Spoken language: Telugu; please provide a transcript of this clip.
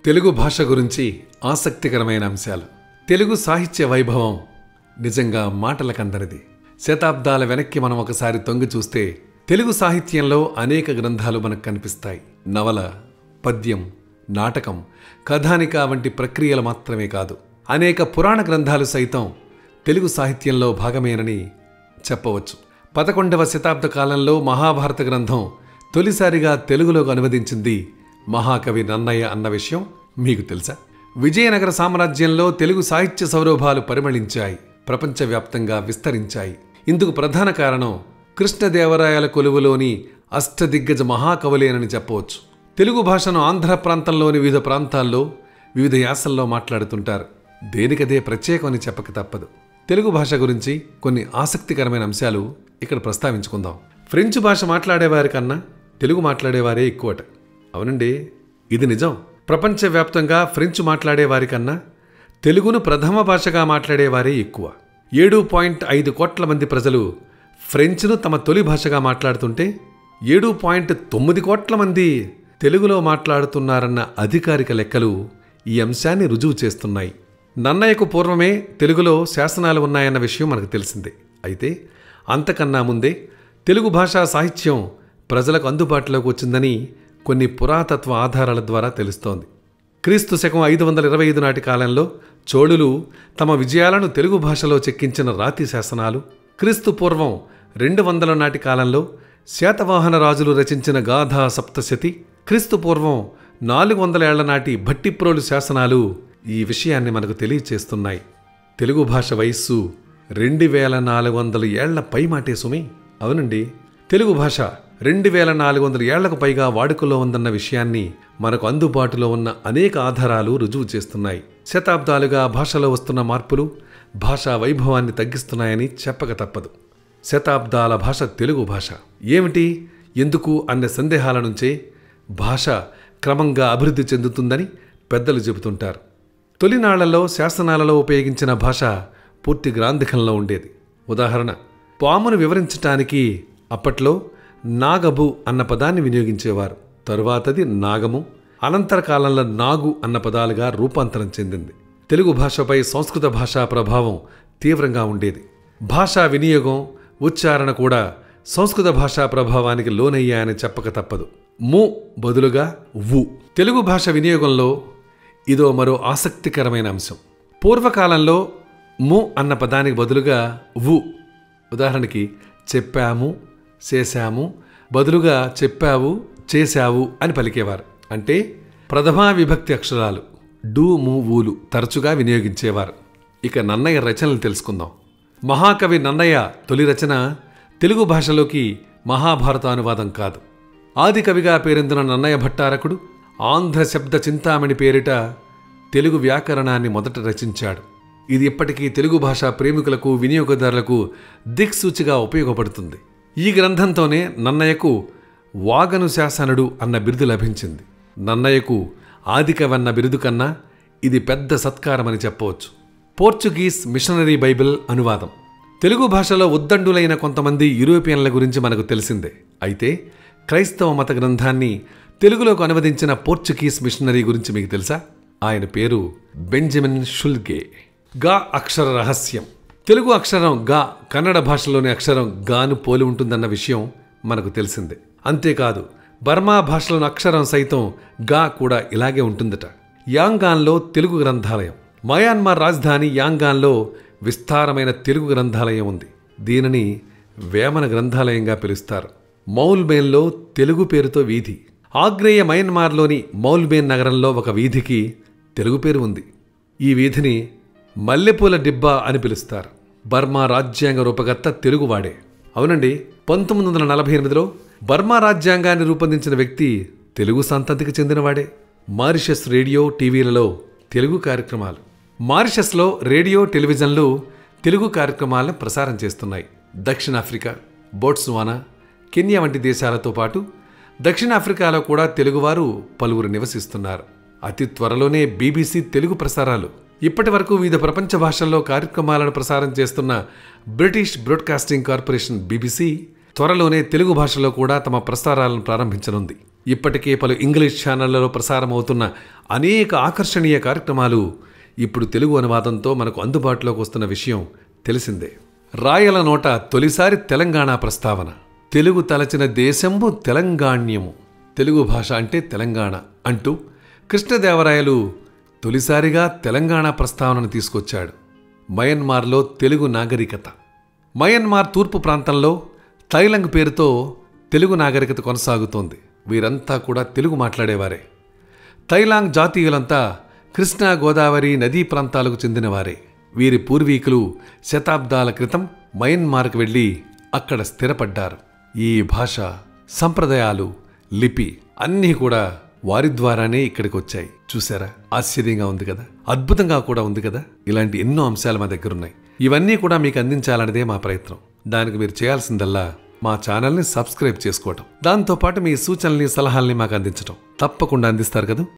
తెలుగు భాష గురించి ఆసక్తికరమైన అంశాలు తెలుగు సాహిత్య వైభవం నిజంగా మాటలకందరిది శతాబ్దాల వెనక్కి మనం ఒకసారి తొంగి చూస్తే తెలుగు సాహిత్యంలో అనేక గ్రంథాలు మనకు కనిపిస్తాయి నవల పద్యం నాటకం కథానిక వంటి ప్రక్రియలు మాత్రమే కాదు అనేక పురాణ గ్రంథాలు సైతం తెలుగు సాహిత్యంలో భాగమేనని చెప్పవచ్చు పదకొండవ శతాబ్ద కాలంలో మహాభారత గ్రంథం తొలిసారిగా తెలుగులోకి అనువదించింది మహాకవి నన్నయ్య అన్న విషయం మీకు తెలుసా విజయనగర సామ్రాజ్యంలో తెలుగు సాహిత్య సౌరభాలు పరిమళించాయి ప్రపంచవ్యాప్తంగా విస్తరించాయి ఇందుకు ప్రధాన కారణం కృష్ణదేవరాయల కొలువులోని అష్టదిగ్గజ మహాకవులేనని చెప్పవచ్చు తెలుగు భాషను ఆంధ్ర ప్రాంతంలోని వివిధ ప్రాంతాల్లో వివిధ యాసల్లో మాట్లాడుతుంటారు దేనికదే ప్రత్యేకమని చెప్పక తప్పదు తెలుగు భాష గురించి కొన్ని ఆసక్తికరమైన అంశాలు ఇక్కడ ప్రస్తావించుకుందాం ఫ్రెంచ్ భాష మాట్లాడేవారి కన్నా తెలుగు మాట్లాడేవారే ఎక్కువట అవునండి ఇది నిజం ప్రపంచవ్యాప్తంగా ఫ్రెంచ్ మాట్లాడేవారి కన్నా తెలుగును ప్రథమ భాషగా మాట్లాడేవారే ఎక్కువ ఏడు పాయింట్ ఐదు కోట్ల మంది ప్రజలు ఫ్రెంచ్ను తమ తొలి భాషగా మాట్లాడుతుంటే ఏడు పాయింట్ తొమ్మిది కోట్ల మంది తెలుగులో మాట్లాడుతున్నారన్న అధికారిక లెక్కలు ఈ అంశాన్ని రుజువు చేస్తున్నాయి నన్నయ్యకు పూర్వమే తెలుగులో శాసనాలు ఉన్నాయన్న విషయం మనకు తెలిసిందే అయితే అంతకన్నా ముందే తెలుగు భాషా సాహిత్యం ప్రజలకు అందుబాటులోకి వచ్చిందని కొన్ని పురాతత్వ ఆధారాల ద్వారా తెలుస్తోంది క్రీస్తు శకం ఐదు వందల ఇరవై ఐదు నాటి కాలంలో చోళులు తమ విజయాలను తెలుగు భాషలో చెక్కించిన రాతి శాసనాలు క్రీస్తు పూర్వం రెండు వందల నాటి కాలంలో శాతవాహన రాజులు రచించిన గాథా సప్తశతి క్రీస్తు పూర్వం నాలుగు వందల ఏళ్ల నాటి భట్టిప్రోలు శాసనాలు ఈ విషయాన్ని మనకు తెలియచేస్తున్నాయి తెలుగు భాష వయస్సు రెండు వేల నాలుగు వందల ఏళ్ల పైమాటే సుమి అవునండి తెలుగు భాష రెండు వేల నాలుగు వందల ఏళ్లకు పైగా వాడుకలో ఉందన్న విషయాన్ని మనకు అందుబాటులో ఉన్న అనేక ఆధారాలు రుజువు చేస్తున్నాయి శతాబ్దాలుగా భాషలో వస్తున్న మార్పులు భాషా వైభవాన్ని తగ్గిస్తున్నాయని చెప్పక తప్పదు శతాబ్దాల భాష తెలుగు భాష ఏమిటి ఎందుకు అనే సందేహాల నుంచే భాష క్రమంగా అభివృద్ధి చెందుతుందని పెద్దలు చెబుతుంటారు తొలినాళ్లలో శాసనాలలో ఉపయోగించిన భాష పూర్తి గ్రాంధికంలో ఉండేది ఉదాహరణ పామును వివరించటానికి అప్పట్లో నాగబు అన్న పదాన్ని వినియోగించేవారు తరువాతది నాగము అనంతర కాలంలో నాగు అన్న పదాలుగా రూపాంతరం చెందింది తెలుగు భాషపై సంస్కృత భాషా ప్రభావం తీవ్రంగా ఉండేది భాషా వినియోగం ఉచ్చారణ కూడా సంస్కృత భాషా ప్రభావానికి లోనయ్యాయని చెప్పక తప్పదు ము బదులుగా వు తెలుగు భాష వినియోగంలో ఇదో మరో ఆసక్తికరమైన అంశం పూర్వకాలంలో ము అన్న పదానికి బదులుగా వు ఉదాహరణకి చెప్పాము చేశాము బదులుగా చెప్పావు చేశావు అని పలికేవారు అంటే ప్రథమా విభక్తి అక్షరాలు డు ము ఊలు తరచుగా వినియోగించేవారు ఇక నన్నయ్య రచనలు తెలుసుకుందాం మహాకవి నన్నయ్య తొలి రచన తెలుగు భాషలోకి మహాభారత అనువాదం కాదు ఆది కవిగా పేరొందిన నన్నయ్య భట్టారకుడు ఆంధ్ర శబ్ద చింతామణి పేరిట తెలుగు వ్యాకరణాన్ని మొదట రచించాడు ఇది ఇప్పటికీ తెలుగు భాషా ప్రేమికులకు వినియోగదారులకు దిక్సూచిగా ఉపయోగపడుతుంది ఈ గ్రంథంతోనే నన్నయ్యకు వాగను శాసనుడు అన్న బిరుదు లభించింది నన్నయ్యకు ఆదికవన్న బిరుదు కన్నా ఇది పెద్ద సత్కారమని చెప్పవచ్చు పోర్చుగీస్ మిషనరీ బైబిల్ అనువాదం తెలుగు భాషలో ఉద్దండులైన కొంతమంది యూరోపియన్ల గురించి మనకు తెలిసిందే అయితే క్రైస్తవ మత గ్రంథాన్ని తెలుగులోకి అనువదించిన పోర్చుగీస్ మిషనరీ గురించి మీకు తెలుసా ఆయన పేరు బెంజమిన్ షుల్గే గా అక్షర రహస్యం తెలుగు అక్షరం గా కన్నడ భాషలోని అక్షరం గాను పోలి ఉంటుందన్న విషయం మనకు తెలిసిందే అంతేకాదు బర్మా భాషలోని అక్షరం సైతం గా కూడా ఇలాగే ఉంటుందట యాంగాన్లో తెలుగు గ్రంథాలయం మయాన్మార్ రాజధాని యాంగాన్లో విస్తారమైన తెలుగు గ్రంథాలయం ఉంది దీనిని వేమన గ్రంథాలయంగా పిలుస్తారు మౌల్బేన్లో తెలుగు పేరుతో వీధి ఆగ్నేయ మయన్మార్లోని మౌల్బేన్ నగరంలో ఒక వీధికి తెలుగు పేరు ఉంది ఈ వీధిని మల్లెపూల డిబ్బా అని పిలుస్తారు బర్మా రాజ్యాంగ రూపకర్త తెలుగువాడే అవునండి పంతొమ్మిది వందల నలభై ఎనిమిదిలో బర్మా రాజ్యాంగాన్ని రూపొందించిన వ్యక్తి తెలుగు సంతతికి చెందినవాడే మారిషస్ రేడియో టీవీలలో తెలుగు కార్యక్రమాలు మారిషస్లో రేడియో టెలివిజన్లు తెలుగు కార్యక్రమాలను ప్రసారం చేస్తున్నాయి దక్షిణాఫ్రికా బోట్స్వానా కెన్యా వంటి దేశాలతో పాటు దక్షిణాఫ్రికాలో కూడా తెలుగువారు పలువురు నివసిస్తున్నారు అతి త్వరలోనే బీబీసీ తెలుగు ప్రసారాలు ఇప్పటి వరకు వివిధ ప్రపంచ భాషల్లో కార్యక్రమాలను ప్రసారం చేస్తున్న బ్రిటిష్ బ్రాడ్కాస్టింగ్ కార్పొరేషన్ బీబీసీ త్వరలోనే తెలుగు భాషలో కూడా తమ ప్రసారాలను ప్రారంభించనుంది ఇప్పటికే పలు ఇంగ్లీష్ ఛానళ్లలో ప్రసారమవుతున్న అనేక ఆకర్షణీయ కార్యక్రమాలు ఇప్పుడు తెలుగు అనువాదంతో మనకు అందుబాటులోకి వస్తున్న విషయం తెలిసిందే రాయల నోట తొలిసారి తెలంగాణ ప్రస్తావన తెలుగు తలచిన దేశంబు తెలంగాణ్యము తెలుగు భాష అంటే తెలంగాణ అంటూ కృష్ణదేవరాయలు తొలిసారిగా తెలంగాణ ప్రస్తావనను తీసుకొచ్చాడు మయన్మార్లో తెలుగు నాగరికత మయన్మార్ తూర్పు ప్రాంతంలో తైలంగ్ పేరుతో తెలుగు నాగరికత కొనసాగుతోంది వీరంతా కూడా తెలుగు మాట్లాడేవారే తైలాంగ్ జాతీయులంతా కృష్ణా గోదావరి నదీ ప్రాంతాలకు చెందినవారే వీరి పూర్వీకులు శతాబ్దాల క్రితం మయన్మార్కు వెళ్ళి అక్కడ స్థిరపడ్డారు ఈ భాష సంప్రదాయాలు లిపి అన్నీ కూడా వారి ద్వారానే ఇక్కడికి వచ్చాయి చూసారా ఆశ్చర్యంగా ఉంది కదా అద్భుతంగా కూడా ఉంది కదా ఇలాంటి ఎన్నో అంశాలు మా దగ్గర ఉన్నాయి ఇవన్నీ కూడా మీకు అందించాలన్నదే మా ప్రయత్నం దానికి మీరు చేయాల్సిందల్లా మా ఛానల్ని సబ్స్క్రైబ్ చేసుకోవటం దాంతోపాటు మీ సూచనల్ని సలహాల్ని మాకు అందించటం తప్పకుండా అందిస్తారు కదా